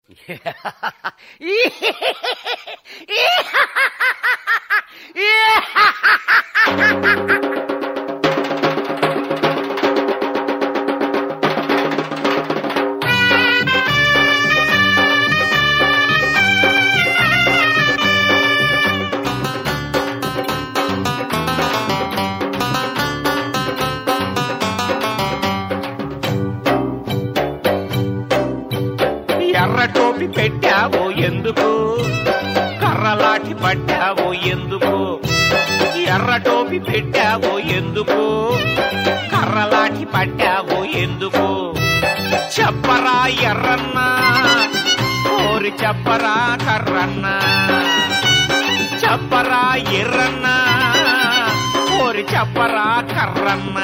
ఎర్ర టోపి పెట్టావో ఎందుకు కర్రలాటి పట్టావో ఎందుకు ఎర్ర టోపి పెట్టావో ఎందుకు కర్రలాటి పట్టావో ఎందుకు చెప్పరా ఎర్రన్న కోరి చెప్పరా కర్రన్న చెప్పరా ఎర్రన్న కోరి చెప్పరా కర్రన్న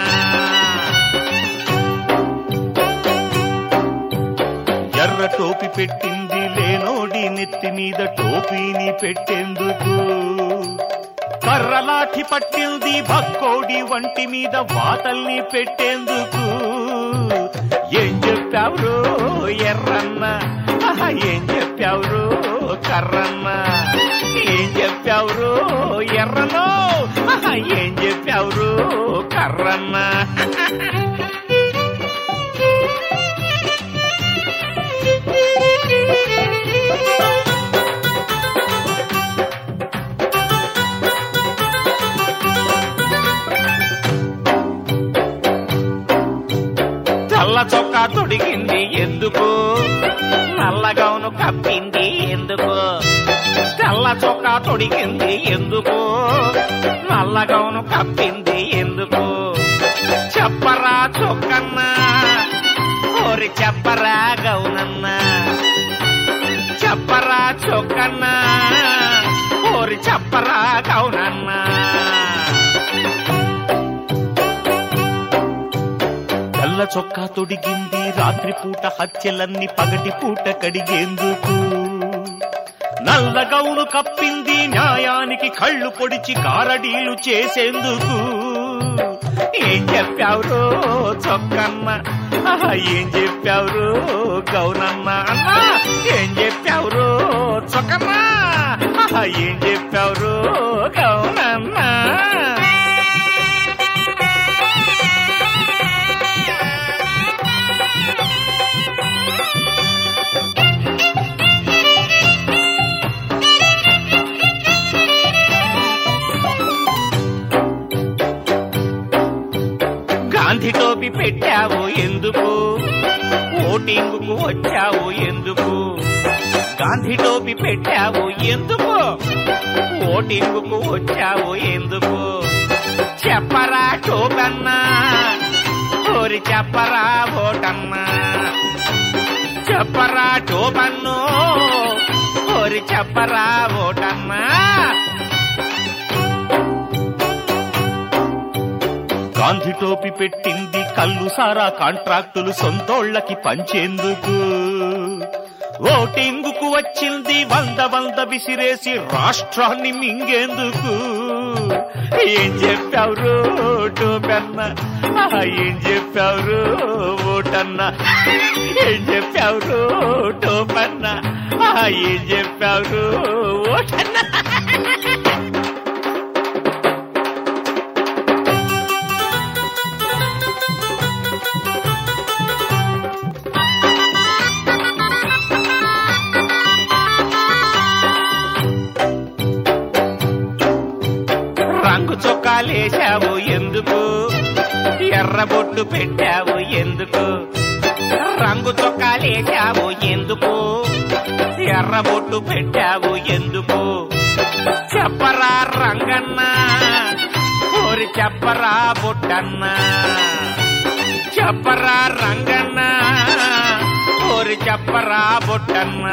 ఎర్ర టోపి పెట్టింది లేనోడి నెత్తి మీద టోపీని పెట్టేందుకు కర్రలాఠి పట్టింది భక్కోడి వంటి మీద వాతల్ని పెట్టేందుకు ఏం చెప్పావురో ఎర్రన్న ఆహా, ఏం చెప్పావురో కర్రన్న ఏం చెప్పావురో ఎర్రనో ఆహా, ఏం చెప్పావురో కర్రన్న తెల్ల చొక్కా తొడిగింది ఎందుకు నల్ల గౌను కప్పింది ఎందుకు తెల్ల చొక్కా తొడిగింది ఎందుకు నల్ల గౌను కప్పింది ఎందుకు చెప్పరా చొక్కన్న ఓరి చెప్పరా గౌనన్న చెప్పరా చొక్కన్న ఓరి చెప్పరా గౌనన్న తెల్ల చొక్కా తొడిగింది రాత్రిపూట హత్యలన్నీ పగటి పూట కడిగేందుకు నల్ల గౌను కప్పింది న్యాయానికి కళ్ళు పొడిచి కారడీలు చేసేందుకు ఏం చెప్పావురో చొక్కన్న ఆహా, ఏం చెప్పావురో గౌనన్న అన్నా ఏం చెప్పావురో చొక్కన్న ఆహా, ఏం చెప్పావురో గౌనన్న గాంధీ టోపీ పెట్టావు ఎందుకు ఓటింగుకు వచ్చావు ఎందుకు గాంధీ టోపీ పెట్టావు ఎందుకు ఓటింగుకు వచ్చావు ఎందుకు చెప్పరా టోకన్నా ఓరి చెప్పరా ఓటన్నా చెప్పరా టోపన్ను ఓరి చెప్పరా ఓటన్నా గాంధీ టోపీ పెట్టింది కళ్ళు సారా కాంట్రాక్టులు సొంతోళ్ళకి పంచేందుకు ఓటింగుకు వచ్చింది వంద వంద విసిరేసి రాష్ట్రాన్ని మింగేందుకు ఏం చెప్పావురు టోకన్న ఆహా, ఏం చెప్పావురు ఓటన్న ఏం చెప్పావురు టోపన్న ఆహా, ఏం చెప్పావురు ఓటన్న రంగు చొక్కాలేశావు ఎందుకు ఎర్ర బొట్టు పెట్టావు ఎందుకు రంగు చొక్కాలేశావు ఎందుకు ఎర్ర బొట్టు పెట్టావు ఎందుకు చెప్పరా రంగన్న ఓరి చెప్పరా బొట్టన్న చెప్పరా రంగన్న ఓరి చెప్పరా బొట్టన్న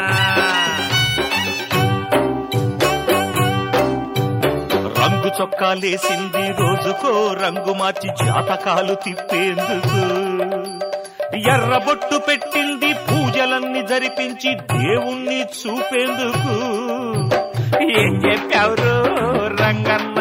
రంగు చొక్కాలేసింది రోజుకో రంగు మార్చి జాతకాలు తిప్పేందుకు ఎర్రబొట్టు పెట్టింది పూజలన్నీ జరిపించి దేవుణ్ణి చూపేందుకు ఏం చెప్పావురు రంగన్న